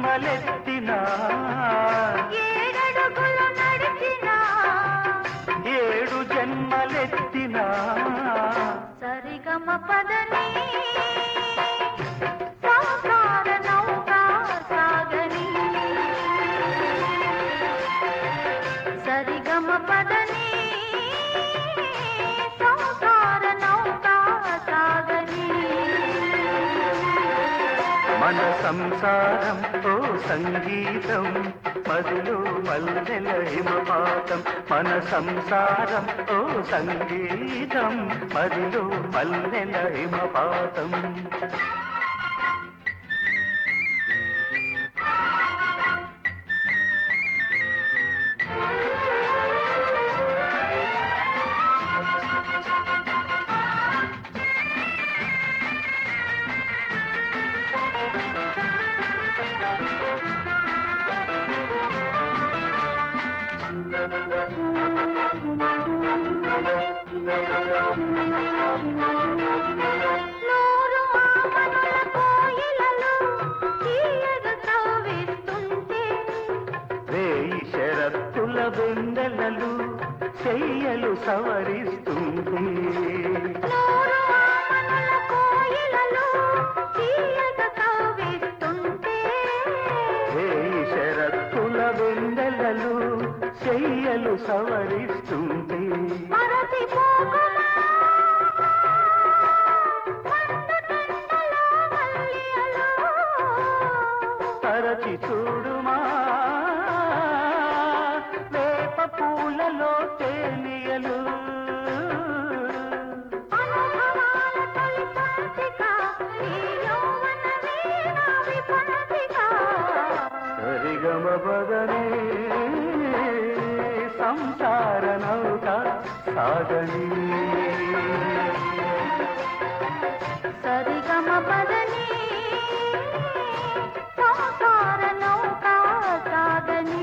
జన్మలెత్తినా ఏడడుగులు నడిచినా ఏడు జన్మలెత్తినా సరిగమ పదని సంసార నౌకా సాగని సరిగమ పదని సంసార నౌకా సాగని మన సంసారం ఓ సంగీతం మదిలో మల్లెల హిమపాతం మన సంసారం ఓ సంగీతం మదిలో మల్లెల హిమపాతం నూరు మామనుల కోయిలలు తీయగా కవ్విస్తుంటే వేయి షరత్తుల వెందెలలు చెయ్యలు సవరిస్తుంది నూరు మామనుల కోయిలలు తీయగా కవ్విస్తుంటే వేయి షరత్తుల వెందెలలు చెయ్యలు సవరిస్తుంది మరచిపోకుమా మండుటెండలో మల్లియలు తరచి చూడుమా వేప పూలలో తేలియలు అనుభవాల తొలి పంచిక ఈ యౌవన వీణ విపంచిక సరిగమ బదనే సంసార నౌక సాగని సరిగమ పదని సంసార నౌకా సాగని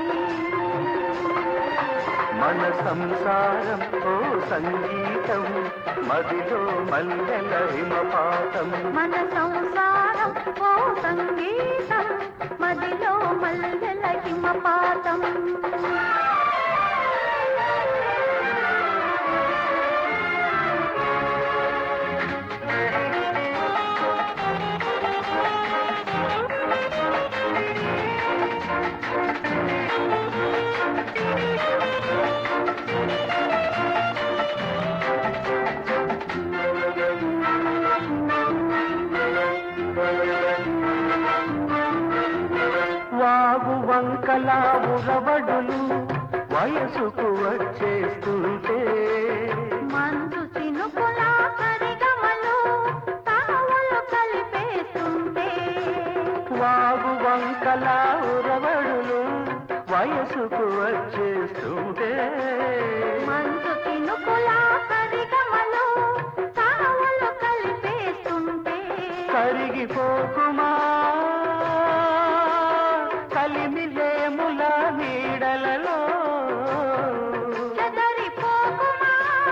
మన సంసారం ఓ సంగీతం మదిలో మల్లెల హిమపాతం మన సంసారం ఓ సంగీతం మదిలో మల్లెల హిమపాతం వాగు వంకల ఉరవడులు వయసుకు వచ్చేస్తుంటే మంచు చినుకుల సరిగమలు తావులు కలిపేస్తుంటే వాగు వంకల ఉరవడులు వయసుకు వచ్చేస్తుంటే మంచు చినుకుల సరిగమలు తావులు కలిపేస్తుంటే కరిగిపోకుమా కలిమిలేముల నీడలలో చెదరిపోకుమా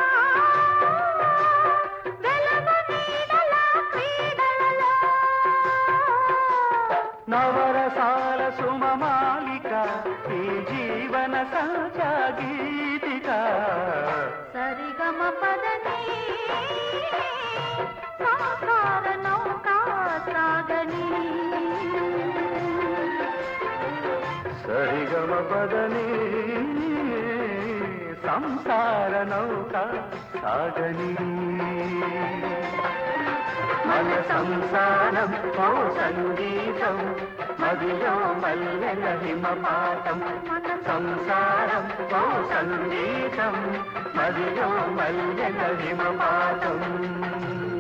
వెలుగు నీడల క్రీడలలో నవరసాల సుమమాలిక ఈ జీవన సంచా గీతిక సరిగమ పదని సంసార నౌకా సాగని సరిగమ పదని సంసార నౌక సాగని మన సంసారం ఓ సంగీతం మదిలో మల్లెల హిమపాతం మన సంసారం ఓ సంగీతం మదిలో మల్లెల హిమపాతం